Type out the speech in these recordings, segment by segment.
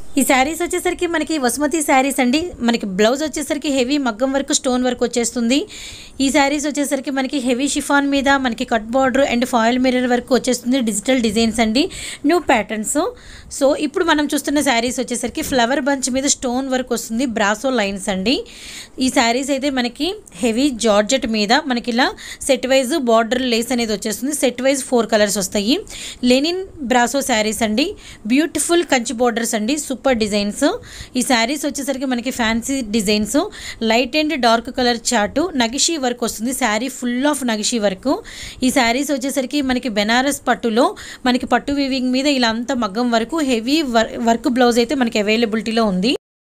ఈ శారీస్ వచ్చేసరికి మనకి వసుమతి శారీస్ అండి మనకి బ్లౌజ్ వచ్చేసరికి హెవీ మగ్గం వర్క్ స్టోన్ వర్క్ వచ్చేస్తుంది ఈ శారీస్ వచ్చేసరికి మనకి హెవీ షిఫాన్ మీద మనకి cut border and foil mirror work వచ్చేస్తుంది డిజిటల్ డిజైన్స్ అండి న్యూ ప్యాటర్న్స్ సో ఇప్పుడు మనం చూస్తున్న శారీస్ వచ్చేసరికి ఫ్లవర్ బంచ్ మీద స్టోన్ వర్క్ వస్తుంది బ్రాసో లైన్స్ అండి ఈ శారీస్ అయితే మనకి హెవీ జార్జెట్ మీద మనకి ఇలా సెట్ వైజ్ బార్డర్ లేస్ అనేది వచ్చేస్తుంది సెట్ వైజ్ ఫోర్ కలర్స్ వస్తాయి లెనిన్ బ్రాసో శారీస్ అండి బ్యూటిఫుల్ కంచి బార్డర్స్ అండి సూపర్ డిజైన్స్ ఈ శారీస్ వచ్చేసరికి మనకి fancy designs light and dark colour చాటు నగిషి వర్క్ వస్తుంది శారీ ఫుల్ ఆఫ్ నగిషి వర్క్ ఈ శారీస్ వచ్చేసరికి మనకి బెనారస్ పట్టులో మనకి పట్టు వీవింగ్ మీద ఇలా అంతా మగ్గం వరకు హెవీ వర్క్ బ్లౌజ్ అయితే మనకి అవైలబిలిటీలో ఉంది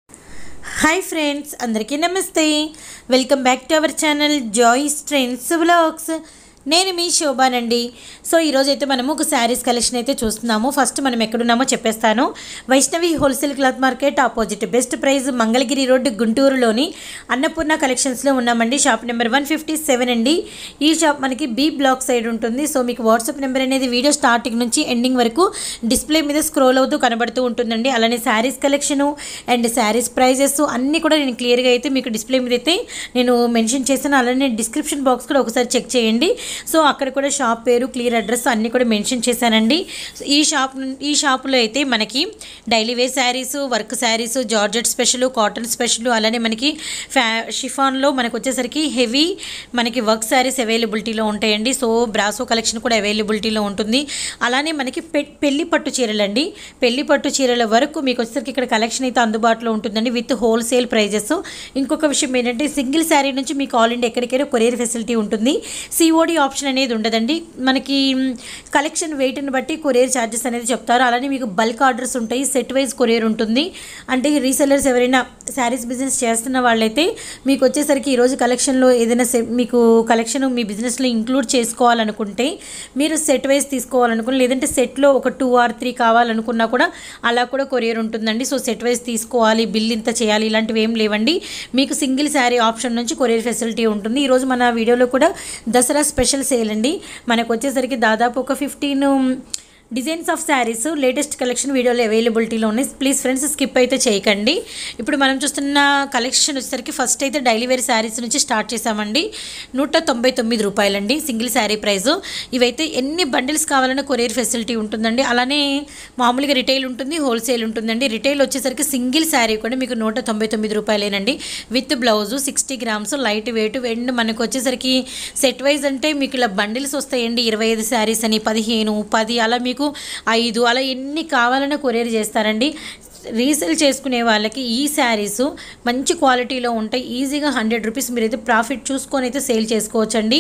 హాయ్ ఫ్రెండ్స్ అందరికీ నమస్తే welcome back to our channel Joyce trends vlogs నేను మీ శోభానండి సో ఈరోజు అయితే మనము ఒక శారీస్ కలెక్షన్ అయితే చూస్తున్నాము ఫస్ట్ మనం ఎక్కడున్నామో చెప్పేస్తాను Vaishnavi wholesale cloth market opposite best price Mangalagiri road గుంటూరులోని అన్నపూర్ణ కలెక్షన్స్లో ఉన్నామండి shop number one fifty seven అండి ఈ షాప్ మనకి బి బ్లాక్ సైడ్ ఉంటుంది సో మీకు వాట్సాప్ నెంబర్ అనేది వీడియో స్టార్టింగ్ నుంచి ఎండింగ్ వరకు డిస్ప్లే మీద స్క్రోల్ అవుతూ కనబడుతూ ఉంటుందండి అలానే sarees collection and sarees prices అన్నీ కూడా నేను క్లియర్గా అయితే మీకు డిస్ప్లే మీద అయితే నేను మెన్షన్ చేశాను అలానే డిస్క్రిప్షన్ బాక్స్ కూడా ఒకసారి చెక్ చేయండి సో అక్కడ కూడా షాప్ పేరు క్లియర్ అడ్రస్ అన్నీ కూడా మెన్షన్ చేశానండి సో ఈ షాప్ ను- ఈ షాపులో అయితే మనకి daily wear sarees work sarees georgette special cotton special అలానే మనకి ఫ్యా షిఫాన్లో మనకు వచ్చేసరికి హెవీ మనకి వర్క్ శారీస్ అవైలబిలిటీలో ఉంటాయండి సో బ్రాసో కలెక్షన్ కూడా అవైలబిలిటీలో ఉంటుంది అలానే మనకి పె పెళ్లి పట్టు చీరలు అండి పెళ్లి పట్టు చీరల వరకు మీకు వచ్చేసరికి ఇక్కడ కలెక్షన్ అయితే అందుబాటులో ఉంటుందండి విత్ హోల్సేల్ ప్రైజెస్ ఇంకొక విషయం ఏంటంటే సింగిల్ శారీ నుంచి మీకు ఆల్ ఇండియా ఎక్కడికైనా కొరియర్ ఫెసిలిటీ ఉంటుంది సిఓడి ఆప్షన్ అనేది ఉండదండి మనకి కలెక్షన్ వెయిట్ని బట్టి కొరియర్ ఛార్జెస్ అనేది చెప్తారు అలానే మీకు బల్క్ ఆర్డర్స్ ఉంటాయి సెట్ వైజ్ కొరియర్ ఉంటుంది అంటే రీసెల్లర్స్ ఎవరైనా శారీస్ బిజినెస్ చేస్తున్న వాళ్ళైతే మీకు వచ్చేసరికి ఈరోజు కలెక్షన్లో ఏదైనా సె- మీకు కలెక్షన్ మీ బిజినెస్లో ఇంక్లూడ్ చేసుకోవాలనుకుంటే మీరు సెట్ వైజ్ తీసుకోవాలనుకుని లేదంటే సెట్లో ఒక టూ ఆర్ త్రీ కావాలనుకున్నా కూడా అలా కూడా కొరియర్ ఉంటుందండి సో సెట్ వైజ్ తీసుకోవాలి బిల్ ఇంత చేయాలి ఇలాంటివి ఏం లేవండి మీకు సింగిల్ శారీ ఆప్షన్ నుంచి కొరియర్ ఫెసిలిటీ ఉంటుంది ఈరోజు మన వీడియోలో కూడా దసరా స్పెషల్ సేల్ అండి మనకు వచ్చేసరికి దాదాపు ఒక fifteen designs of sarees latest collection వీడియోలో అవైలబిలిటీలో ఉన్నాయి ప్లీజ్ ఫ్రెండ్స్ స్కిప్ అయితే చేయకండి ఇప్పుడు మనం చూస్తున్న కలెక్షన్ వచ్చేసరికి ఫస్ట్ అయితే డైలీ వేర్ శారీస్ నుంచి స్టార్ట్ చేసామండి నూట తొంభై తొమ్మిది రూపాయలండి సింగిల్ శారీ ప్రైస్ ఇవైతే ఎన్ని బండిల్స్ కావాలన్నా కొరియర్ ఫెసిలిటీ ఉంటుందండి అలానే మామూలుగా రిటైల్ ఉంటుంది హోల్సేల్ ఉంటుందండి రిటైల్ వచ్చేసరికి సింగిల్ శారీ కూడా మీకు నూట తొంభై తొమ్మిది రూపాయలేనండి with blouse sixty grams light weight and మనకు వచ్చేసరికి సెట్ వైజ్ అంటే మీకు ఇలా బండిల్స్ వస్తాయండి ఇరవై ఐదు శారీస్ అని పదిహేను పది అలా మీకు ఐదు అలా ఎన్ని కావాలన్నా కొరియర్ చేస్తారండి రీసేల్ చేసుకునే వాళ్ళకి ఈ శారీస్ మంచి క్వాలిటీలో ఉంటాయి ఈజీగా హండ్రెడ్ రూపీస్ మీరైతే ప్రాఫిట్ చూసుకొని అయితే సేల్ చేసుకోవచ్చండి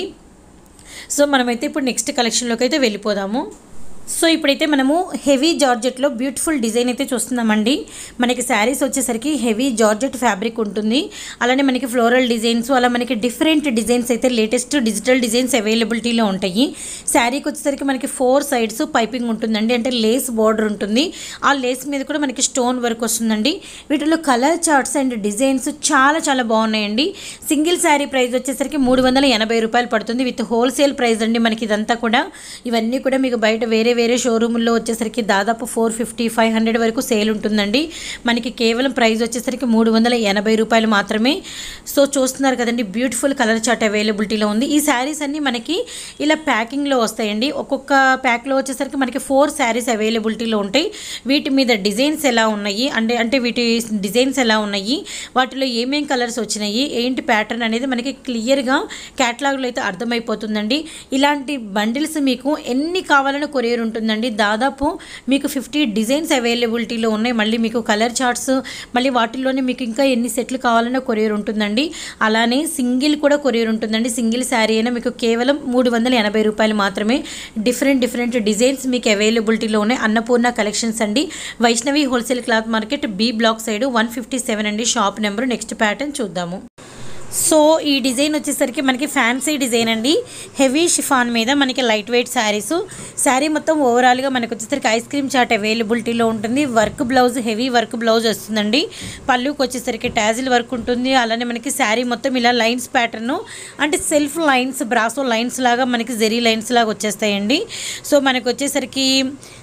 సో మనమైతే ఇప్పుడు నెక్స్ట్ కలెక్షన్లోకి అయితే వెళ్ళిపోదాము సో ఇప్పుడైతే మనము హెవీ జార్జెట్లో బ్యూటిఫుల్ డిజైన్ అయితే చూస్తున్నామండి మనకి శారీస్ వచ్చేసరికి హెవీ జార్జెట్ ఫ్యాబ్రిక్ ఉంటుంది అలానే మనకి ఫ్లోరల్ డిజైన్స్ అలా మనకి డిఫరెంట్ డిజైన్స్ అయితే లేటెస్ట్ డిజిటల్ డిజైన్స్ అవైలబిలిటీలో ఉంటాయి శారీకి వచ్చేసరికి మనకి ఫోర్ సైడ్స్ పైపింగ్ ఉంటుందండి అంటే లేస్ బార్డర్ ఉంటుంది ఆ లేస్ మీద కూడా మనకి స్టోన్ వర్క్ వస్తుందండి వీటిలో కలర్ చార్ట్స్ అండ్ డిజైన్స్ చాలా చాలా బాగున్నాయండి సింగిల్ శారీ ప్రైస్ వచ్చేసరికి మూడు వందల ఎనభై రూపాయలు పడుతుంది విత్ హోల్సేల్ ప్రైస్ అండి మనకి ఇదంతా కూడా ఇవన్నీ కూడా మీకు బయట వేరే వేరే షోరూముల్లో వచ్చేసరికి దాదాపు ఫోర్ ఫిఫ్టీ ఫైవ్ హండ్రెడ్ వరకు సేల్ ఉంటుందండి మనకి కేవలం ప్రైస్ వచ్చేసరికి మూడు వందల ఎనభై రూపాయలు మాత్రమే సో చూస్తున్నారు కదండి బ్యూటిఫుల్ కలర్ చార్ట్ అవైలబిలిటీలో ఉంది ఈ శారీస్ అన్నీ మనకి ఇలా ప్యాకింగ్లో వస్తాయండి ఒక్కొక్క ప్యాక్లో వచ్చేసరికి మనకి ఫోర్ శారీస్ అవైలబిలిటీలో ఉంటాయి వీటి మీద డిజైన్స్ ఎలా ఉన్నాయి అంటే అంటే వీటి డిజైన్స్ ఎలా ఉన్నాయి వాటిలో ఏమేం కలర్స్ వచ్చినాయి ఏంటి ప్యాటర్న్ అనేది మనకి క్లియర్గా క్యాటలాగ్లో అయితే అర్థమైపోతుందండి ఇలాంటి బండిల్స్ మీకు ఎన్ని కావాలన్నా కొరియర్ ఉంటుందండి దాదాపు మీకు ఫిఫ్టీ డిజైన్స్ అవైలబిలిటీలో ఉన్నాయి మళ్ళీ మీకు కలర్ చార్ట్స్ మళ్ళీ వాటిల్లోనే మీకు ఇంకా ఎన్ని సెట్లు కావాలన్నా కొరియర్ ఉంటుందండి అలానే సింగిల్ కూడా కొరియర్ ఉంటుందండి సింగిల్ శారీ అయినా మీకు కేవలం మూడు వందల ఎనభై రూపాయలు మాత్రమే డిఫరెంట్ డిఫరెంట్ డిజైన్స్ మీకు అవైలబిలిటీలో ఉన్నాయి అన్నపూర్ణ కలెక్షన్స్ అండి Vaishnavi wholesale cloth market B block side one fifty seven అండి షాప్ నెంబర్ నెక్స్ట్ ప్యాటర్న్ చూద్దాము సో ఈ డిజైన్ వచ్చేసరికి మనకి ఫ్యాన్సీ డిజైన్ అండి హెవీ షిఫాన్ మీద మనకి లైట్ వెయిట్ శారీస్ శారీ మొత్తం ఓవరాల్గా మనకి వచ్చేసరికి ఐస్ క్రీమ్ చాట్ అవైలబిలిటీలో ఉంటుంది work blouse heavy work blouse వస్తుందండి పళ్ళుకి వచ్చేసరికి టాజిల్ వర్క్ ఉంటుంది అలానే మనకి శారీ మొత్తం ఇలా లైన్స్ ప్యాటర్న్ అంటే సెల్ఫ్ లైన్స్ బ్రాసో లైన్స్ లాగా మనకి జెరీ లైన్స్ లాగా వచ్చేస్తాయండి సో మనకి వచ్చేసరికి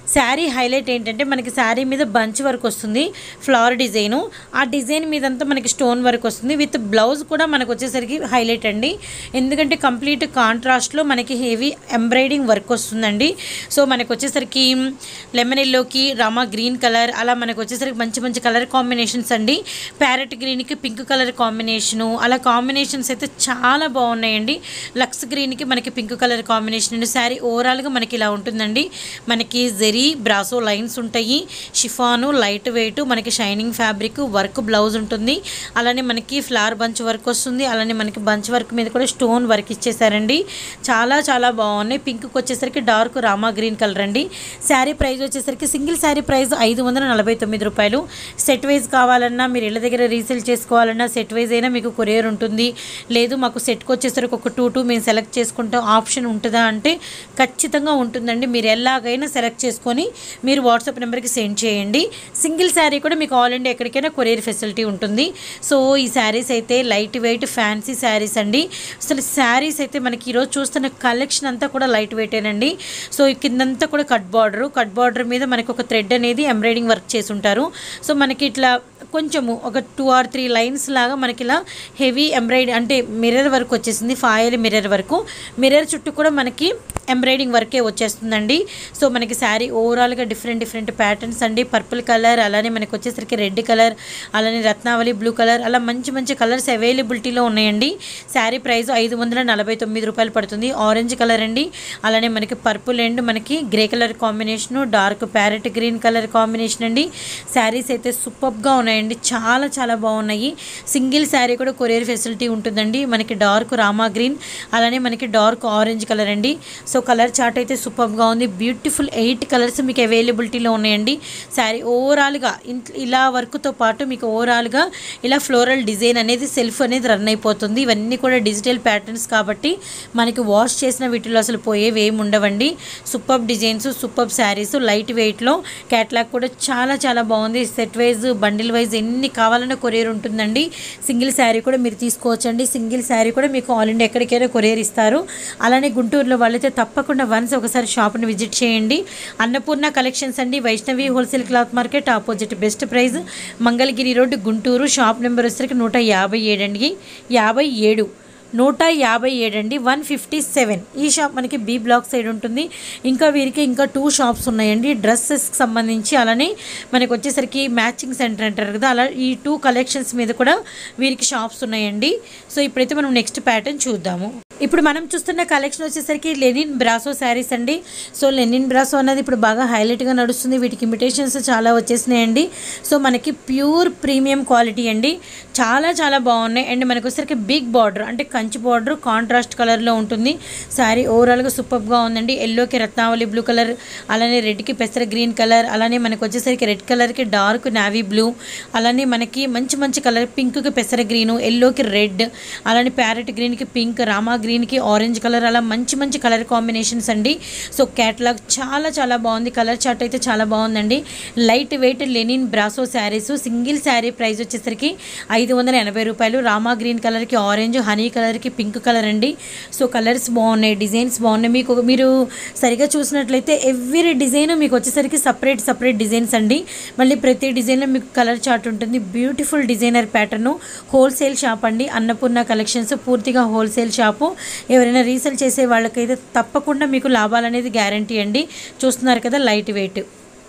శారీ హైలైట్ ఏంటంటే మనకి శారీ మీద బంచ్ వర్క్ వస్తుంది ఫ్లవర్ డిజైను ఆ డిజైన్ మీదంతా మనకి స్టోన్ వర్క్ వస్తుంది విత్ బ్లౌజ్ కూడా మనకు వచ్చేసరికి హైలైట్ అండి ఎందుకంటే కంప్లీట్ కాంట్రాస్ట్లో మనకి హెవీ ఎంబ్రాయిడింగ్ వర్క్ వస్తుందండి సో మనకు వచ్చేసరికి లెమన్ ఎల్లోకి రామా గ్రీన్ కలర్ అలా మనకు వచ్చేసరికి మంచి మంచి కలర్ కాంబినేషన్స్ అండి ప్యారెట్ గ్రీన్కి పింక్ కలర్ కాంబినేషను అలా కాంబినేషన్స్ అయితే చాలా బాగున్నాయండి లక్స్ గ్రీన్కి మనకి పింక్ కలర్ కాంబినేషన్ అండి శారీ ఓవరాల్గా మనకి ఇలా ఉంటుందండి మనకి జెరీ బ్రాసో లైన్స్ ఉంటాయి షిఫాను లైట్ వెయిట్ మనకి షైనింగ్ ఫ్యాబ్రిక్ వర్క్ బ్లౌజ్ ఉంటుంది అలానే మనకి ఫ్లవర్ బంచ్ వర్క్ వస్తుంది అలానే మనకి బంచ్ వర్క్ మీద కూడా స్టోన్ వర్క్ ఇచ్చేసారండి చాలా చాలా బాగున్నాయి పింక్కి వచ్చేసరికి డార్క్ రామా గ్రీన్ కలర్ అండి శారీ ప్రైస్ వచ్చేసరికి సింగిల్ శారీ ప్రైస్ ఐదు వందల నలభై తొమ్మిది రూపాయలు సెట్ వైజ్ కావాలన్నా మీరు ఇళ్ళ దగ్గర రీసేల్ చేసుకోవాలన్నా సెట్ వైజ్ అయినా మీకు కొరియర్ ఉంటుంది లేదు మాకు సెట్కి వచ్చేసరికి ఒక టూ టూ మేము సెలెక్ట్ చేసుకుంటాం ఆప్షన్ ఉంటుందా అంటే ఖచ్చితంగా ఉంటుందండి మీరు ఎలాగైనా సెలెక్ట్ చేసుకొని మీరు వాట్సాప్ నెంబర్కి సెండ్ చేయండి సింగిల్ శారీ కూడా మీకు ఆల్ ఇండియా ఎక్కడికైనా కొరియర్ ఫెసిలిటీ ఉంటుంది సో ఈ శారీస్ అయితే లైట్ వెయిట్ ఫ్యాన్సీ శారీస్ అండి అసలు శారీస్ అయితే మనకి ఈరోజు చూస్తున్న కలెక్షన్ అంతా కూడా లైట్ వెయిటేనండి సో ఈ కిందంతా కూడా కట్ బార్డర్ కట్ బార్డర్ మీద మనకి ఒక థ్రెడ్ అనేది ఎంబ్రాయిడింగ్ వర్క్ చేసి ఉంటారు సో మనకి ఇట్లా కొంచెము ఒక టూ ఆర్ త్రీ లైన్స్ లాగా మనకి ఇలా హెవీ ఎంబ్రాయిడరీ అంటే మిర్రర్ వర్క్ వచ్చేసింది ఫాయిల్ మిర్రర్ వరకు మిర్రర్ చుట్టూ కూడా మనకి ఎంబ్రాయిడింగ్ వర్కే వచ్చేస్తుందండి సో మనకి శారీ ఓవరాల్గా డిఫరెంట్ డిఫరెంట్ ప్యాటర్న్స్ అండి పర్పుల్ కలర్ అలానే మనకి వచ్చేసరికి రెడ్ కలర్ అలానే రత్నావళి బ్లూ కలర్ అలా మంచి మంచి కలర్స్ అవైలబిలిటీలో ఉన్నాయండి శారీ ప్రైస్ ఐదు వందల నలభై తొమ్మిది రూపాయలు పడుతుంది ఆరెంజ్ కలర్ అండి అలానే మనకి పర్పుల్ అండ్ మనకి grey colour combination dark parrot green colour combination అండి శారీస్ అయితే సూపర్గా ఉన్నాయండి చాలా చాలా బాగున్నాయి సింగిల్ శారీ కూడా కొరియర్ ఫెసిలిటీ ఉంటుందండి మనకి డార్క్ రామా గ్రీన్ అలానే మనకి డార్క్ ఆరెంజ్ కలర్ అండి సో కలర్ చార్ట్ అయితే సూపర్గా ఉంది బ్యూటిఫుల్ ఎయిట్ కలర్స్ మీకు అవైలబిలిటీలో ఉన్నాయండి శారీ ఓవరాల్గా ఇంట్ ఇలా వర్క్తో పాటు మీకు ఓవరాల్గా ఇలా ఫ్లోరల్ డిజైన్ అనేది సెల్ఫ్ అనేది రన్ అయిపోతుంది ఇవన్నీ కూడా డిజిటల్ ప్యాటర్న్స్ కాబట్టి మనకి వాష్ చేసిన వీటిలో అసలు పోయేవి ఏమి ఉండవండి super designs super sarees light వెయిట్లో క్యాట్లాగ్ కూడా చాలా చాలా బాగుంది సెట్ వైజ్ బండిల్ వైజ్ ఎన్ని కావాలన్నా కొరియర్ ఉంటుందండి సింగిల్ శారీ కూడా మీరు తీసుకోవచ్చండి సింగిల్ శారీ కూడా మీకు ఆల్ ఇండియా ఎక్కడికైనా కొరియర్ ఇస్తారు అలానే గుంటూరులో వాళ్ళైతే తప్పకుండా వన్స్ ఒకసారి షాప్ని విజిట్ చేయండి అన్నపూర్ణ కలెక్షన్స్ అండి Vaishnavi wholesale cloth market opposite best price Mangalagiri road Guntur shop number వచ్చేసరికి నూట యాభై ఏడు అండి యాభై ఏడు నూట యాభై ఏడు అండి వన్ ఫిఫ్టీ సెవెన్ ఈ షాప్ మనకి బి బ్లాక్ సైడ్ ఉంటుంది ఇంకా వీరికి ఇంకా టూ షాప్స్ ఉన్నాయండి డ్రెస్సెస్కి సంబంధించి అలానే మనకి వచ్చేసరికి మ్యాచింగ్ సెంటర్ అంటారు కదా అలా ఈ టూ కలెక్షన్స్ మీద కూడా వీరికి షాప్స్ ఉన్నాయండి సో ఇప్పుడైతే మనం నెక్స్ట్ ప్యాటర్న్ చూద్దాము ఇప్పుడు మనం చూస్తున్న కలెక్షన్ వచ్చేసరికి లెనిన్ బ్రాసో శారీస్ అండి సో లెనిన్ బ్రాసో అనేది ఇప్పుడు బాగా హైలైట్గా నడుస్తుంది వీటికి ఇమిటేషన్స్ చాలా వచ్చేసినాయండి సో మనకి ప్యూర్ ప్రీమియం క్వాలిటీ అండి చాలా చాలా బాగున్నాయి అండ్ మనకు వచ్చేసరికి బిగ్ బార్డర్ అంటే కంచి బార్డర్ కాంట్రాస్ట్ కలర్లో ఉంటుంది శారీ ఓవరాల్గా సూపర్గా ఉందండి ఎల్లోకి రత్నావళి బ్లూ కలర్ అలానే రెడ్కి పెసర గ్రీన్ కలర్ అలానే మనకు వచ్చేసరికి రెడ్ కలర్కి డార్క్ నావీ బ్లూ అలానే మనకి మంచి మంచి కలర్ పింక్కి పెసర గ్రీను ఎల్లోకి రెడ్ అలానే ప్యారెట్ గ్రీన్కి పింక్ రామా గ్రీన్కి ఆరెంజ్ కలర్ అలా మంచి మంచి కలర్ కాంబినేషన్స్ అండి సో క్యాటలాగ్ చాలా చాలా బాగుంది కలర్ చార్ట్ అయితే చాలా బాగుందండి light weight linen brasso sarees single saree price వచ్చేసరికి ఐదు వందల ఎనభై రూపాయలు రామా గ్రీన్ కలర్కి ఆరెంజ్ హనీ కలర్కి పింక్ కలర్ అండి సో కలర్స్ బాగున్నాయి డిజైన్స్ బాగున్నాయి మీకు మీరు సరిగా చూసినట్లయితే ఎవ్రీ డిజైన్ మీకు వచ్చేసరికి సపరేట్ సపరేట్ డిజైన్స్ అండి మళ్ళీ ప్రతి డిజైన్లో మీకు కలర్ చార్ట్ ఉంటుంది beautiful designer pattern wholesale shop అండి అన్నపూర్ణ కలెక్షన్స్ పూర్తిగా హోల్సేల్ షాపు ఎవరైనా రీసేల్ చేసే వాళ్ళకైతే తప్పకుండా మీకు లాభాలు అనేది గ్యారంటీ అండి చూస్తున్నారు కదా light weight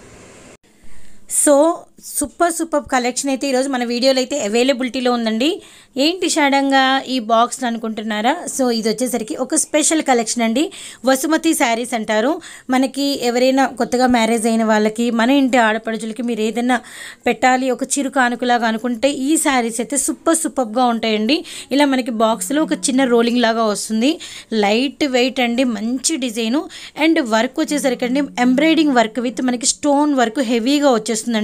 so super super collection అయితే ఈరోజు మన వీడియోలో అయితే అవైలబిలిటీలో ఉందండి ఏంటి షాడంగా ఈ బాక్స్ అనుకుంటున్నారా సో ఇది వచ్చేసరికి ఒక స్పెషల్ కలెక్షన్ అండి వసుమతి శారీస్ అంటారు మనకి ఎవరైనా కొత్తగా మ్యారేజ్ అయిన వాళ్ళకి మన ఇంటి ఆడపడుచులకి మీరు ఏదైనా పెట్టాలి ఒక చిరు కానుకలాగా అనుకుంటే ఈ శారీస్ అయితే సూపర్ సూపర్గా ఉంటాయండి ఇలా మనకి బాక్స్లో ఒక చిన్న రోలింగ్ లాగా వస్తుంది లైట్ వెయిట్ అండి మంచి డిజైను అండ్ వర్క్ వచ్చేసరికి అండి ఎంబ్రాయిడింగ్ వర్క్ విత్ మనకి స్టోన్ వర్క్ హెవీగా వచ్చేస్తుందండి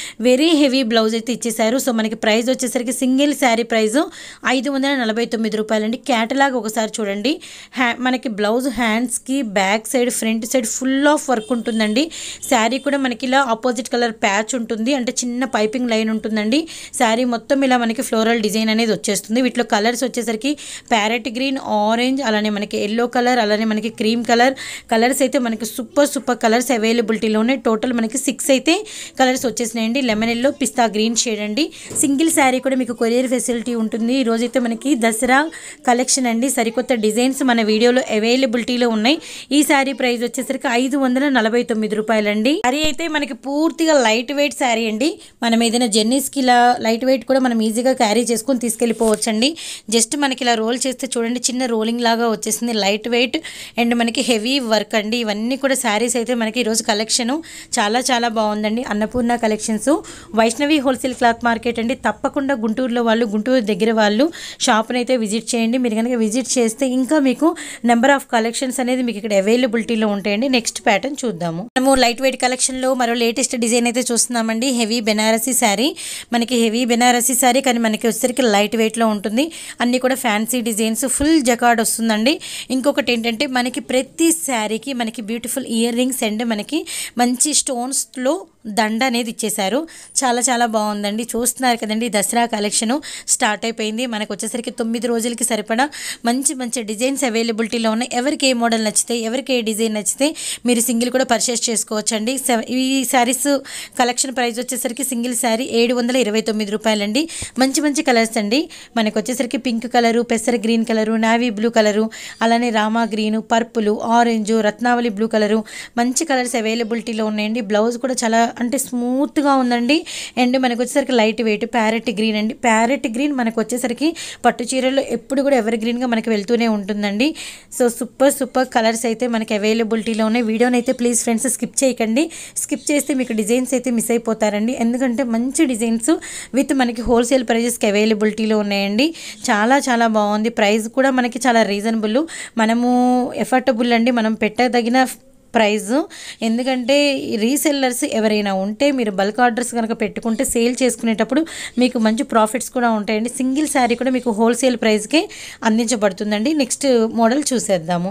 వెరీ హెవీ బ్లౌజ్ అయితే ఇచ్చేసారు సో మనకి ప్రైస్ వచ్చేసరికి సింగిల్ శారీ ప్రైస్ ఐదు వందల నలభై తొమ్మిది రూపాయలండి క్యాటలాగ్ ఒకసారి చూడండి హ్యా మనకి బ్లౌజ్ హ్యాండ్స్కి back side front side full of work ఉంటుందండి శారీ కూడా మనకి ఇలా ఆపోజిట్ కలర్ ప్యాచ్ ఉంటుంది అంటే చిన్న పైపింగ్ లైన్ ఉంటుందండి శారీ మొత్తం ఇలా మనకి ఫ్లోరల్ డిజైన్ అనేది వచ్చేస్తుంది వీటిలో కలర్స్ వచ్చేసరికి ప్యారెట్ గ్రీన్ ఆరెంజ్ అలానే మనకి ఎల్లో కలర్ అలానే మనకి క్రీమ్ కలర్ కలర్స్ అయితే మనకి సూపర్ సూపర్ కలర్స్ అవైలబిలిటీలో ఉన్నాయి టోటల్ మనకి సిక్స్ అయితే కలర్స్ వచ్చేసినాయండి lemon yellow pista green shade అండి సింగిల్ శారీ కూడా మీకు కొరియర్ ఫెసిలిటీ ఉంటుంది ఈ రోజైతే మనకి దసరా కలెక్షన్ అండి సరికొత్త డిజైన్స్ మన వీడియోలో అవైలబిలిటీలో ఉన్నాయి ఈ శారీ ప్రైస్ వచ్చేసరికి ఐదు వందల నలభై తొమ్మిది రూపాయలండి శారీ అయితే మనకి పూర్తిగా లైట్ వెయిట్ శారీ అండి మనం ఏదైనా జర్నీస్కి ఇలా లైట్ వెయిట్ కూడా మనం ఈజీగా క్యారీ చేసుకొని తీసుకెళ్ళిపోవచ్చు అండి జస్ట్ మనకి ఇలా రోల్ చేస్తే చూడండి చిన్న రోలింగ్ లాగా వచ్చేసింది లైట్ వెయిట్ అండ్ మనకి హెవీ వర్క్ అండి ఇవన్నీ కూడా శారీస్ అయితే మనకి ఈరోజు కలెక్షన్ చాలా చాలా బాగుందండి Annapurna collections Vaishnavi wholesale cloth market అండి తప్పకుండా గుంటూరులో వాళ్ళు గుంటూరు దగ్గర వాళ్ళు షాప్ని అయితే విజిట్ చేయండి మీరు కనుక విజిట్ చేస్తే ఇంకా మీకు నెంబర్ ఆఫ్ కలెక్షన్స్ అనేది మీకు ఇక్కడ అవైలబిలిటీలో ఉంటాయండి నెక్స్ట్ ప్యాటర్న్ చూద్దాము మనము లైట్ వెయిట్ కలెక్షన్లో మరో లేటెస్ట్ డిజైన్ అయితే చూస్తున్నామండి హెవీ బెనారసీ శారీ మనకి హెవీ బెనారసీ శారీ కానీ మనకి వచ్చేసరికి లైట్ వెయిట్లో ఉంటుంది అన్నీ కూడా ఫ్యాన్సీ డిజైన్స్ ఫుల్ జకార్డ్ వస్తుందండి ఇంకొకటి ఏంటంటే మనకి ప్రతి శారీకి మనకి బ్యూటిఫుల్ ఇయర్ రింగ్స్ అండ్ మనకి మంచి స్టోన్స్లో దండ అనేది ఇచ్చేశారు చాలా చాలా బాగుందండి చూస్తున్నారు కదండి దసరా కలెక్షన్ స్టార్ట్ అయిపోయింది మనకు వచ్చేసరికి తొమ్మిది రోజులకి సరిపడా మంచి మంచి డిజైన్స్ అవైలబిలిటీలో ఉన్నాయి ఎవరికి ఏ మోడల్ నచ్చితే ఎవరికి ఏ డిజైన్ నచ్చితే మీరు సింగిల్ కూడా పర్చేస్ చేసుకోవచ్చండి సెవ- ఈ శారీస్ కలెక్షన్ ప్రైస్ వచ్చేసరికి సింగిల్ శారీ ఏడు వందల ఇరవై తొమ్మిది రూపాయలండి మంచి మంచి కలర్స్ అండి మనకు వచ్చేసరికి పింక్ కలరు పెసర green colour navy blue colour అలానే Rama green purple orange Ratnavali blue colour మంచి కలర్స్ అవైలబిలిటీలో ఉన్నాయండి బ్లౌజ్ కూడా చాలా అంటే స్మూత్గా ఉందండి అండ్ మనకు వచ్చేసరికి లైట్ వెయిట్ ప్యారెట్ గ్రీన్ అండి ప్యారెట్ గ్రీన్ మనకు వచ్చేసరికి పట్టు చీరల్లో ఎప్పుడు కూడా ఎవర్ గ్రీన్గా మనకి వెళ్తూనే ఉంటుందండి సో సూపర్ సూపర్ కలర్స్ అయితే మనకి అవైలబిలిటీలో ఉన్నాయి వీడియోని అయితే ప్లీజ్ ఫ్రెండ్స్ స్కిప్ చేయకండి స్కిప్ చేస్తే మీకు డిజైన్స్ అయితే మిస్ అయిపోతారండి ఎందుకంటే మంచి డిజైన్స్ విత్ మనకి హోల్సేల్ ప్రైజెస్కి అవైలబిలిటీలో ఉన్నాయండి చాలా చాలా బాగుంది ప్రైస్ కూడా మనకి చాలా రీజనబుల్ మనము ఎఫర్టబుల్ అండి మనం పెట్టదగిన ప్రైస్ ఎందుకంటే రీసెల్లర్స్ ఎవరైనా ఉంటే మీరు బల్క్ ఆర్డర్స్ కనుక పెట్టుకుంటే సేల్ చేసుకునేటప్పుడు మీకు మంచి ప్రాఫిట్స్ కూడా ఉంటాయండి సింగిల్ శారీ కూడా మీకు హోల్సేల్ ప్రైస్కే అందించబడుతుందండి నెక్స్ట్ మోడల్ చూసేద్దాము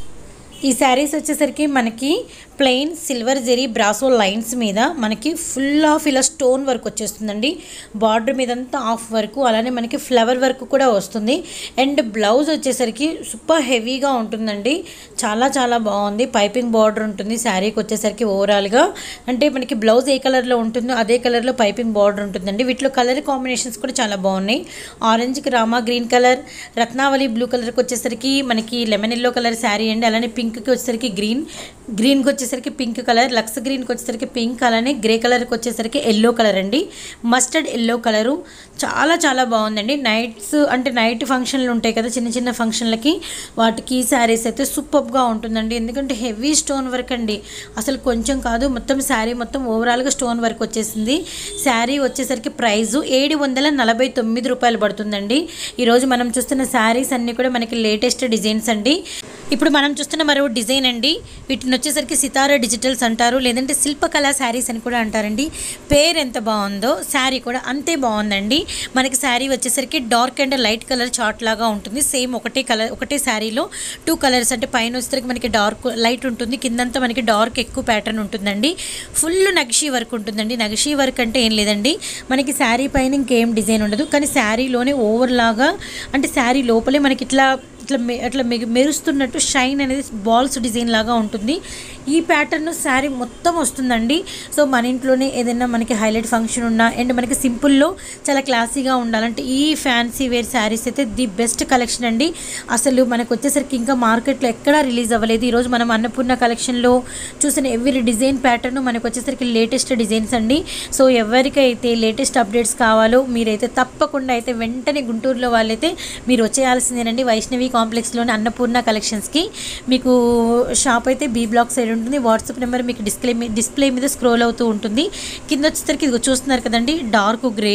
ఈ శారీస్ వచ్చేసరికి మనకి plain silver zari brasso lines మీద మనకి ఫుల్ ఆఫ్ ఇలా స్టోన్ వర్క్ వచ్చేస్తుందండి బార్డర్ మీద అంతా ఆఫ్ వర్క్ అలానే మనకి ఫ్లవర్ వర్క్ కూడా వస్తుంది అండ్ బ్లౌజ్ వచ్చేసరికి సూపర్ హెవీగా ఉంటుందండి చాలా చాలా బాగుంది పైపింగ్ బార్డర్ ఉంటుంది శారీకి వచ్చేసరికి ఓవరాల్గా అంటే మనకి బ్లౌజ్ ఏ కలర్లో ఉంటుందో అదే కలర్లో పైపింగ్ బార్డర్ ఉంటుందండి వీటిలో కలర్ కాంబినేషన్స్ కూడా చాలా బాగున్నాయి ఆరెంజ్కి Rama green colour Ratnavali blue కలర్కి వచ్చేసరికి మనకి లెమన్ ఎల్లో కలర్ శారీ అండి అలానే పింక్కి వచ్చేసరికి గ్రీన్ గ్రీన్కి వచ్చేసరికి పింక్ కలర్ లక్స్ గ్రీన్కి వచ్చేసరికి పింక్ అలానే గ్రే కలర్కి వచ్చేసరికి ఎల్లో కలర్ అండి మస్టర్డ్ ఎల్లో కలరు చాలా చాలా బాగుందండి నైట్స్ అంటే నైట్ ఫంక్షన్లు ఉంటాయి కదా చిన్న చిన్న ఫంక్షన్లకి వాటికి శారీస్ అయితే సూపర్గా ఉంటుందండి ఎందుకంటే హెవీ స్టోన్ వర్క్ అండి అసలు కొంచెం కాదు మొత్తం శారీ మొత్తం ఓవరాల్గా స్టోన్ వర్క్ వచ్చేసింది శారీ వచ్చేసరికి ప్రైజు ఏడు వందల నలభై తొమ్మిది రూపాయలు పడుతుందండి ఈరోజు మనం చూస్తున్న శారీస్ అన్నీ కూడా మనకి లేటెస్ట్ డిజైన్స్ అండి ఇప్పుడు మనం చూస్తున్న మరో డిజైన్ అండి వీటిని వచ్చేసరికి సితారా డిజిటల్స్ అంటారు లేదంటే శిల్పకళ శారీస్ అని కూడా అంటారండి పేరు ఎంత బాగుందో శారీ కూడా అంతే బాగుందండి మనకి శారీ వచ్చేసరికి dark and light colour chart లాగా ఉంటుంది సేమ్ ఒకటే కలర్ ఒకటే శారీలో టూ కలర్స్ అంటే పైన వచ్చేసరికి మనకి డార్క్ లైట్ ఉంటుంది కిందంతా మనకి డార్క్ ఎక్కువ ప్యాటర్న్ ఉంటుందండి ఫుల్ నగిషీ వర్క్ ఉంటుందండి నగిషీ వర్క్ అంటే ఏం లేదండి మనకి శారీ పైన ఇంకేం డిజైన్ ఉండదు కానీ శారీలోనే ఓవర్ లాగా అంటే శారీ లోపలే మనకి ఇట్లా ఇట్లా మె అట్లా మె- మెరుస్తున్నట్టు షైన్ అనేది బాల్స్ డిజైన్ లాగా ఉంటుంది ఈ ప్యాటర్న్ శారీ మొత్తం వస్తుందండి సో మన ఇంట్లోనే ఏదైనా మనకి హైలైట్ ఫంక్షన్ ఉన్నా అండ్ మనకి సింపుల్లో చాలా క్లాసీగా ఉండాలంటే ఈ ఫ్యాన్సీ వేర్ శారీస్ అయితే ది బెస్ట్ కలెక్షన్ అండి అసలు మనకు వచ్చేసరికి ఇంకా మార్కెట్లో ఎక్కడా రిలీజ్ అవ్వలేదు ఈరోజు మనం అన్నపూర్ణ కలెక్షన్లో చూసిన ఎవ్రీ డిజైన్ ప్యాటర్న్ మనకు వచ్చేసరికి లేటెస్ట్ డిజైన్స్ అండి సో ఎవరికైతే లేటెస్ట్ అప్డేట్స్ కావాలో మీరైతే తప్పకుండా అయితే వెంటనే గుంటూరులో వాళ్ళైతే మీరు వచ్చేయాల్సిందేనండి వైష్ణవి కాంప్లెక్స్లోని అన్నపూర్ణ కలెక్షన్స్కి మీకు షాప్ అయితే బీ బ్లాక్ సైడ్ ఉంటుంది వాట్సాప్ నెంబర్ మీకు డిస్ప్లే మీ డిస్ప్లే మీద స్క్రోల్ అవుతూ ఉంటుంది కింద వచ్చేసరికి ఇదిగో చూస్తున్నారు కదండి డార్క్ గ్రే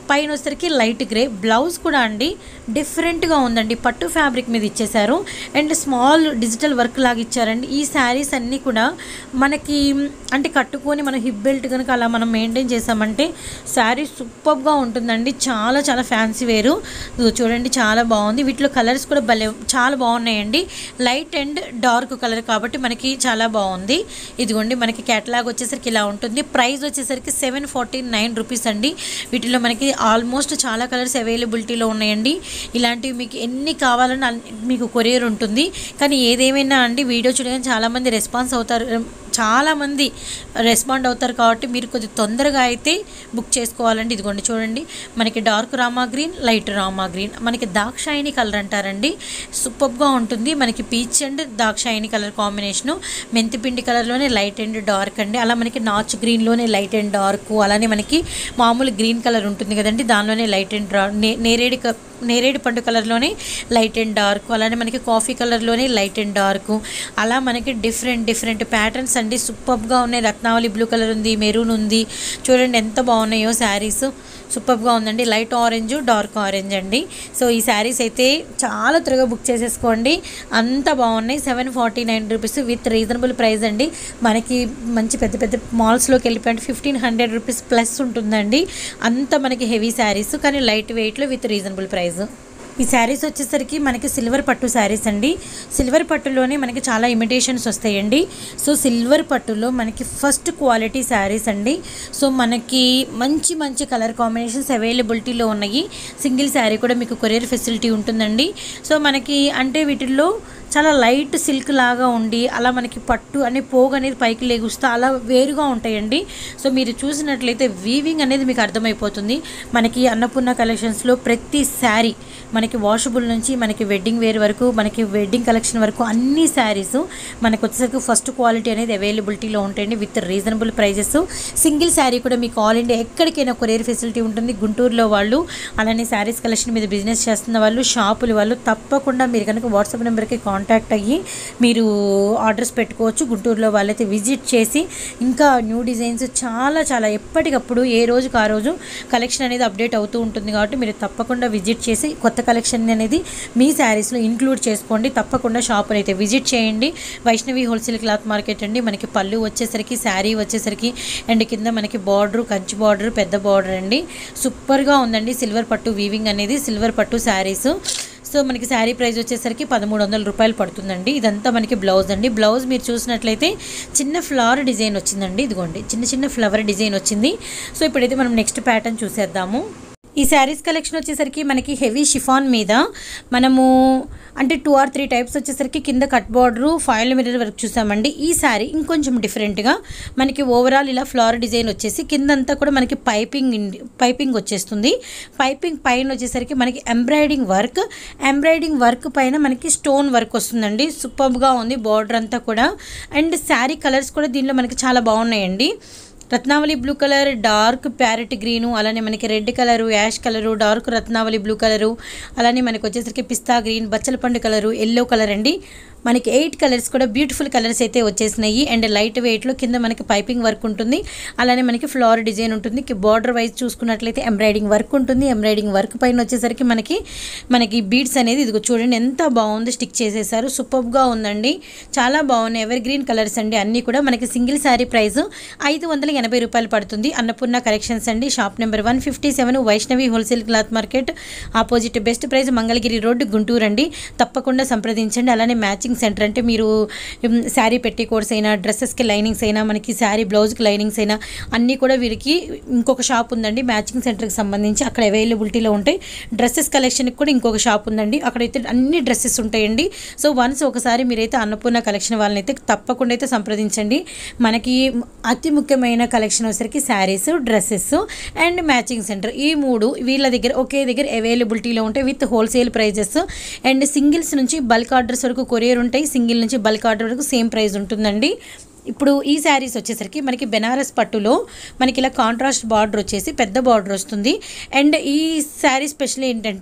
పైన వచ్చేసరికి లైట్ గ్రే బ్లౌజ్ కూడా అండి డిఫరెంట్గా ఉందండి పట్టు ఫ్యాబ్రిక్ మీద ఇచ్చేసారు అండ్ స్మాల్ డిజిటల్ వర్క్ లాగా ఇచ్చారండి ఈ శారీస్ అన్నీ కూడా మనకి అంటే కట్టుకొని మనం హిప్ బెల్ట్ కనుక అలా మనం మెయింటైన్ చేసామంటే శారీ సూపర్గా ఉంటుందండి చాలా చాలా ఫ్యాన్సీ వేరు ఇదిగో చూడండి చాలా బాగుంది వీటిలో కలర్స్ కూడా భలే చాలా బాగున్నాయండి లైట్ అండ్ డార్క్ కలర్ కాబట్టి మనకి చాలా బాగుంది ఇదిగోండి మనకి క్యాటలాగ్ వచ్చేసరికి ఇలా ఉంటుంది ప్రైస్ వచ్చేసరికి సెవెన్ ఫార్టీ నైన్ రూపీస్ అండి వీటిలో మనకి ఆల్మోస్ట్ చాలా కలర్స్ అవైలబిలిటీలో ఉన్నాయండి ఇలాంటివి మీకు ఎన్ని కావాలన్నా అన్ని- మీకు కొరియర్ ఉంటుంది కానీ ఏదేమైనా అండి వీడియో చూడగానే చాలామంది రెస్పాన్స్ అవుతారు చాలామంది రెస్పాండ్ అవుతారు కాబట్టి మీరు కొద్దిగా తొందరగా అయితే బుక్ చేసుకోవాలండి ఇదిగోండి చూడండి మనకి dark Rama green light Rama green మనకి దాక్షాయిని కలర్ అంటారండి సూపర్గా ఉంటుంది మనకి peach and Dakshayini colour combination మెంతిపిండి కలర్లోనే లైట్ అండ్ డార్క్ అండి అలా మనకి నాచ్ గ్రీన్లోనే లైట్ అండ్ డార్క్ అలానే మనకి మామూలు గ్రీన్ కలర్ ఉంటుంది కదండి దానిలోనే లైట్ అండ్ డా నే- నేరేడి క- నేరేడు పండు కలర్లోనే లైట్ అండ్ డార్క్ అలానే మనకి కాఫీ కలర్లోనే లైట్ అండ్ డార్క్ అలా మనకి డిఫరెంట్ డిఫరెంట్ ప్యాటర్న్స్ అండి సూపర్గా ఉన్నాయి రత్నావళి బ్లూ కలర్ ఉంది మెరూన్ ఉంది చూడండి ఎంత బాగున్నాయో శారీస్ సూపర్గా ఉందండి లైట్ ఆరెంజ్ డార్క్ ఆరెంజ్ అండి సో ఈ శారీస్ అయితే చాలా త్వరగా బుక్ చేసేసుకోండి అంత బాగున్నాయి seven forty nine rupees with reasonable price అండి మనకి మంచి పెద్ద పెద్ద మాల్స్లోకి వెళ్ళిపోయి ఫిఫ్టీన్ హండ్రెడ్ రూపీస్ ప్లస్ ఉంటుందండి అంత మనకి హెవీ శారీస్ కానీ లైట్ వెయిట్లో విత్ రీజనబుల్ ప్రైస్ ఈ శారీస్ వచ్చేసరికి మనకి సిల్వర్ పట్టు శారీస్ అండి సిల్వర్ పట్టులోనే మనకి చాలా ఇమిటేషన్స్ వస్తాయండి సో సిల్వర్ పట్టులో మనకి ఫస్ట్ క్వాలిటీ శారీస్ అండి సో మనకి మంచి మంచి కలర్ కాంబినేషన్స్ అవైలబిలిటీలో ఉన్నాయి సింగిల్ శారీ కూడా మీకు కొరియర్ ఫెసిలిటీ ఉంటుందండి సో మనకి అంటే వీటిల్లో చాలా లైట్ సిల్క్ లాగా ఉండి అలా మనకి పట్టు అనే పోగు అనేది పైకి లేగుస్తూ అలా వేరుగా ఉంటాయండి సో మీరు చూసినట్లయితే వీవింగ్ అనేది మీకు అర్థమైపోతుంది మనకి అన్నపూర్ణ కలెక్షన్స్లో ప్రతి శారీ మనకి వాషబుల్ నుంచి మనకి వెడ్డింగ్ వేర్ వరకు మనకి వెడ్డింగ్ కలెక్షన్ వరకు అన్ని శారీస్ మనకు వచ్చేసరికి ఫస్ట్ క్వాలిటీ అనేది అవైలబిలిటీలో ఉంటాయండి with reasonable prices single sari కూడా మీకు ఆల్ ఇండియా ఎక్కడికైనా కొరియర్ ఫెసిలిటీ ఉంటుంది గుంటూరులో వాళ్ళు అలానే శారీస్ కలెక్షన్ మీద బిజినెస్ చేస్తున్న వాళ్ళు షాపుల వాళ్ళు తప్పకుండా మీరు కనుక వాట్సాప్ నెంబర్కి కాంటాక్ట్ అయ్యి మీరు ఆర్డర్స్ పెట్టుకోవచ్చు గుంటూరులో వాళ్ళైతే విజిట్ చేసి ఇంకా న్యూ డిజైన్స్ చాలా చాలా ఎప్పటికప్పుడు ఏ రోజుకి ఆ రోజు కలెక్షన్ అనేది అప్డేట్ అవుతూ ఉంటుంది కాబట్టి మీరు తప్పకుండా విజిట్ చేసి కొత్త కలెక్షన్ అనేది మీ శారీస్లో ఇంక్లూడ్ చేసుకోండి తప్పకుండా షాపులు అయితే విజిట్ చేయండి వైష్ణవి హోల్సేల్ క్లాత్ మార్కెట్ అండి మనకి పళ్ళు వచ్చేసరికి శారీ వచ్చేసరికి అండ్ కింద మనకి బార్డర్ కంచి బార్డర్ పెద్ద బార్డర్ అండి సూపర్గా ఉందండి సిల్వర్ పట్టు వీవింగ్ అనేది సిల్వర్ పట్టు శారీస్ సో మనకి శారీ ప్రైస్ వచ్చేసరికి పదమూడు వందల రూపాయలు పడుతుందండి ఇదంతా మనకి బ్లౌజ్ అండి బ్లౌజ్ మీరు చూసినట్లయితే చిన్న ఫ్లవర్ డిజైన్ వచ్చిందండి ఇదిగోండి చిన్న చిన్న ఫ్లవర్ డిజైన్ వచ్చింది సో ఇప్పుడైతే మనం నెక్స్ట్ ప్యాటర్న్ చూసేద్దాము ఈ శారీస్ కలెక్షన్ వచ్చేసరికి మనకి హెవీ షిఫాన్ మీద మనము అంటే టూ ఆర్ త్రీ టైప్స్ వచ్చేసరికి కింద కట్ బార్డరు ఫాయిల్ మిర్రర్ వరకు చూసామండి ఈ శారీ ఇంకొంచెం డిఫరెంట్గా మనకి ఓవరాల్ ఇలా ఫ్లవర్ డిజైన్ వచ్చేసి కిందంతా కూడా మనకి పైపింగ్ ఇండి- పైపింగ్ వచ్చేస్తుంది పైపింగ్ పైన వచ్చేసరికి మనకి ఎంబ్రాయిడింగ్ వర్క్ ఎంబ్రాయిడింగ్ వర్క్ పైన మనకి స్టోన్ వర్క్ వస్తుందండి సూపర్గా ఉంది బార్డర్ అంతా కూడా అండ్ శారీ కలర్స్ కూడా దీనిలో మనకి చాలా బాగున్నాయండి Ratnavali blue colour dark parrot green అలానే మనకి red colour ash colour dark Ratnavali blue colour అలానే మనకి వచ్చేసరికి పిస్తా గ్రీన్ బచ్చల పండు కలరు ఎల్లో కలర్ అండి మనకి ఎయిట్ కలర్స్ కూడా బ్యూటిఫుల్ కలర్స్ అయితే వచ్చేసినాయి అండ్ లైట్ వెయిట్లో కింద మనకి పైపింగ్ వర్క్ ఉంటుంది అలానే మనకి ఫ్లవర్ డిజైన్ ఉంటుంది బార్డర్ వైజ్ చూసుకున్నట్లయితే ఎంబ్రాయిడింగ్ వర్క్ ఉంటుంది ఎంబ్రాయిడింగ్ వర్క్ పైన వచ్చేసరికి మనకి మనకి బీడ్స్ అనేది ఇదిగో చూడండి ఎంత బాగుంది స్టిక్ చేసేసారు సూపర్గా ఉందండి చాలా బాగున్నాయి ఎవర్ గ్రీన్ కలర్స్ అండి అన్నీ కూడా మనకి సింగిల్ శారీ ప్రైస్ ఐదు వందల ఎనభై రూపాయలు పడుతుంది అన్నపూర్ణ కలెక్షన్స్ అండి shop number one fifty seven Vaishnavi wholesale cloth market opposite best price Mangalagiri road Guntur అండి తప్పకుండా సంప్రదించండి అలానే మ్యాచింగ్ సెంటర్ అంటే మీరు ఉమ్, శారీ పెట్టి కోర్స్ అయినా డ్రెస్సెస్కి లైనింగ్స్ అయినా మనకి శారీ బ్లౌజ్కి లైనింగ్స్ అయినా అన్నీ కూడా వీరికి ఇంకొక షాప్ ఉందండి మ్యాచింగ్ సెంటర్కి సంబంధించి అక్కడ అవైలబిలిటీలో ఉంటాయి డ్రెస్సెస్ కలెక్షన్కి కూడా ఇంకొక షాప్ ఉందండి అక్కడైతే అన్ని డ్రెస్సెస్ ఉంటాయండి సో వన్స్ ఒకసారి మీరైతే అన్నపూర్ణ కలెక్షన్ వాళ్ళని అయితే తప్పకుండా అయితే సంప్రదించండి మనకి అతి ముఖ్యమైన కలెక్షన్ వచ్చేసరికి sarees dresses and matching centre ఈ మూడు వీళ్ళ దగ్గర ఒకే దగ్గర అవైలబిలిటీలో ఉంటాయి with wholesale prices and singles నుంచి బల్క్ ఆర్డర్స్ వరకు కొరియర్ ఉంటాయి సింగిల్ నుంచి బల్క్ ఆర్డర్ వరకు సేమ్ ప్రైస్ ఉంటుందండి ఇప్పుడు ఈ శారీస్ వచ్చేసరికి మనకి బెనారస్ పట్టులో మనకి ఇలా కాంట్రాస్ట్ బార్డర్ వచ్చేసి పెద్ద బార్డర్ వస్తుంది అండ్ ఈ శారీ స్పెషల్ ఏంటంటే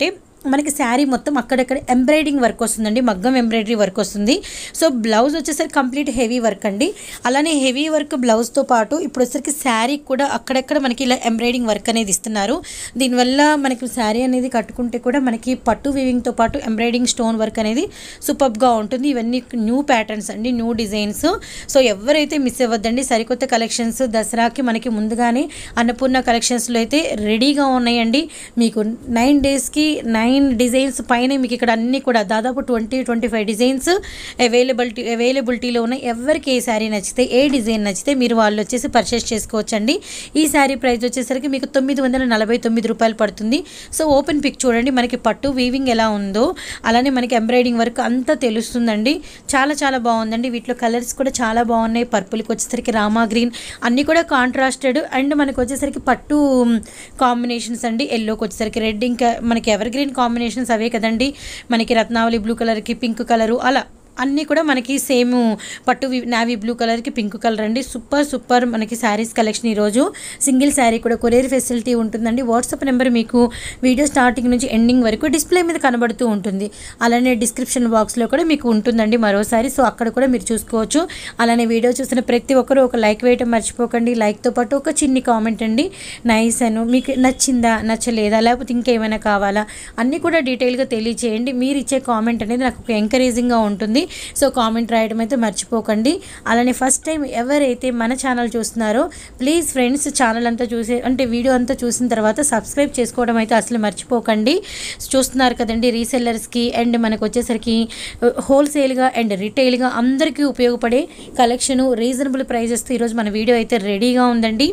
మనకి శారీ మొత్తం అక్కడక్కడ ఎంబ్రాయిడింగ్ వర్క్ వస్తుందండి మగ్గం ఎంబ్రాయిడరీ వర్క్ వస్తుంది సో బ్లౌజ్ వచ్చేసరికి కంప్లీట్ హెవీ వర్క్ అండి అలానే హెవీ వర్క్ బ్లౌజ్తో పాటు ఇప్పుడు వచ్చేసరికి శారీ కూడా అక్కడక్కడ మనకి ఇలా ఎంబ్రాయిడింగ్ వర్క్ అనేది ఇస్తున్నారు దీనివల్ల మనకి శారీ అనేది కట్టుకుంటే కూడా మనకి పట్టు వీవింగ్తో పాటు ఎంబ్రాయిడింగ్ స్టోన్ వర్క్ అనేది సూపర్గా ఉంటుంది ఇవన్నీ న్యూ ప్యాటర్న్స్ అండి న్యూ డిజైన్స్ సో ఎవరైతే మిస్ అవ్వద్దండి సరికొత్త కలెక్షన్స్ దసరాకి మనకి ముందుగానే అన్నపూర్ణ కలెక్షన్స్లో అయితే రెడీగా ఉన్నాయండి మీకు నైన్ డేస్కి నైన్ డిజైన్స్ పైన మీకు ఇక్కడ అన్నీ కూడా దాదాపు twenty twenty five designs availability అవైలబిలిటీలో ఉన్నాయి ఎవరికి ఏ శారీ నచ్చితే ఏ డిజైన్ నచ్చితే మీరు వాళ్ళు వచ్చేసి పర్చేస్ చేసుకోవచ్చండి ఈ శారీ ప్రైస్ వచ్చేసరికి మీకు తొమ్మిది వందల నలభై తొమ్మిది రూపాయలు పడుతుంది సో ఓపెన్ పిక్ చూడండి మనకి పట్టు వీవింగ్ ఎలా ఉందో అలానే మనకి ఎంబ్రాయిడింగ్ వర్క్ అంతా తెలుస్తుందండి చాలా చాలా బాగుందండి వీటిలో కలర్స్ కూడా చాలా బాగున్నాయి పర్పుల్కి వచ్చేసరికి రామా గ్రీన్ అన్నీ కూడా కాంట్రాస్టెడ్ అండ్ మనకి వచ్చేసరికి పట్టు కాంబినేషన్స్ అండి ఎల్లోకి వచ్చేసరికి రెడ్ ఇంకా మనకి ఎవర్ గ్రీన్ కాంబినేషన్స్ అవే కదండి మనకి రత్నావళి బ్లూ కలర్కి పింక్ కలరు అలా అన్నీ కూడా మనకి సేమ్ పట్టు వి- నావీ బ్లూ కలర్కి పింక్ కలర్ అండి సూపర్ సూపర్ మనకి శారీస్ కలెక్షన్ ఈరోజు సింగిల్ శారీ కూడా కొరియర్ ఫెసిలిటీ ఉంటుందండి వాట్సాప్ నెంబర్ మీకు వీడియో స్టార్టింగ్ నుంచి ఎండింగ్ వరకు డిస్ప్లే మీద కనబడుతూ ఉంటుంది అలానే డిస్క్రిప్షన్ బాక్స్లో కూడా మీకు ఉంటుందండి మరోసారి సో అక్కడ కూడా మీరు చూసుకోవచ్చు అలానే వీడియో చూసిన ప్రతి ఒక్కరూ ఒక లైక్ వేయటం మర్చిపోకండి లైక్తో పాటు ఒక చిన్ని కామెంట్ అండి నైస్ అను మీకు నచ్చిందా నచ్చలేదా లేకపోతే ఇంకేమైనా కావాలా అన్నీ కూడా డీటెయిల్గా తెలియచేయండి మీరు ఇచ్చే కామెంట్ అనేది నాకు ఒక ఎంకరేజింగ్గా ఉంటుంది సో కామెంట్ రాయడం అయితే మర్చిపోకండి అలానే ఫస్ట్ టైం ఎవరైతే మన ఛానల్ చూస్తున్నారో ప్లీజ్ ఫ్రెండ్స్ ఛానల్ అంతా చూసే అంటే వీడియో అంతా చూసిన తర్వాత సబ్స్క్రైబ్ చేసుకోవడం అయితే అసలు మర్చిపోకండి చూస్తున్నారు కదండి రీసెల్లర్స్కి అండ్ మనకు వచ్చేసరికి హోల్సేల్గా అండ్ రిటైల్గా అందరికీ ఉపయోగపడే కలెక్షను రీజనబుల్ ప్రైజెస్తో ఈరోజు మన వీడియో అయితే రెడీగా ఉందండి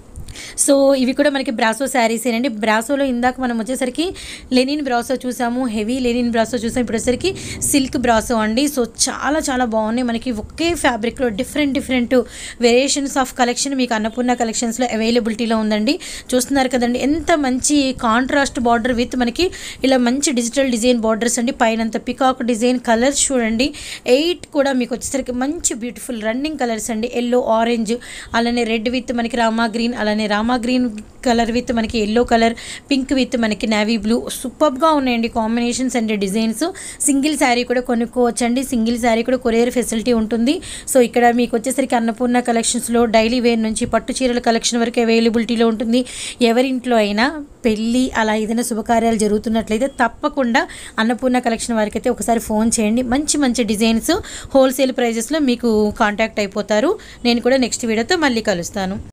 సో ఇవి కూడా మనకి బ్రాసో శారీస్ ఏనండి బ్రాసోలో ఇందాక మనం వచ్చేసరికి లెనిన్ బ్రాసో చూసాము హెవీ లెనిన్ బ్రాసో చూసాము ఇప్పుడు వచ్చేసరికి సిల్క్ బ్రాసో అండి సో చాలా చాలా బాగున్నాయి మనకి ఒకే ఫ్యాబ్రిక్లో different different variations of collection మీకు అన్నపూర్ణ కలెక్షన్స్లో అవైలబిలిటీలో ఉందండి చూస్తున్నారు కదండి ఎంత మంచి కాంట్రాస్ట్ బార్డర్ విత్ మనకి ఇలా మంచి డిజిటల్ డిజైన్ బార్డర్స్ అండి పైనంత పికాక్ డిజైన్ కలర్స్ చూడండి ఎయిట్ కూడా మీకు వచ్చేసరికి మంచి బ్యూటిఫుల్ రన్నింగ్ కలర్స్ అండి ఎల్లో ఆరెంజ్ అలానే రెడ్ విత్ మనకి రామా గ్రీన్ అలానే రామా గ్రీన్ కలర్ విత్ మనకి ఎల్లో కలర్ పింక్ విత్ మనకి నావీ బ్లూ సూపర్గా ఉన్నాయండి combinations and designs single sari కూడా కొనుక్కోవచ్చండి సింగిల్ శారీ కూడా కొరియర్ ఫెసిలిటీ ఉంటుంది సో ఇక్కడ మీకు వచ్చేసరికి అన్నపూర్ణ కలెక్షన్స్లో డైలీ వేర్ నుంచి పట్టు చీరల కలెక్షన్ వరకు అవైలబిలిటీలో ఉంటుంది ఎవరింట్లో అయినా పెళ్ళి అలా ఏదైనా శుభకార్యాలు జరుగుతున్నట్లయితే తప్పకుండా అన్నపూర్ణ కలెక్షన్ వారికి అయితే ఒకసారి ఫోన్ చేయండి మంచి మంచి డిజైన్స్ హోల్సేల్ ప్రైజెస్లో మీకు కాంటాక్ట్ అయిపోతారు నేను కూడా నెక్స్ట్ వీడియోతో మళ్ళీ కలుస్తాను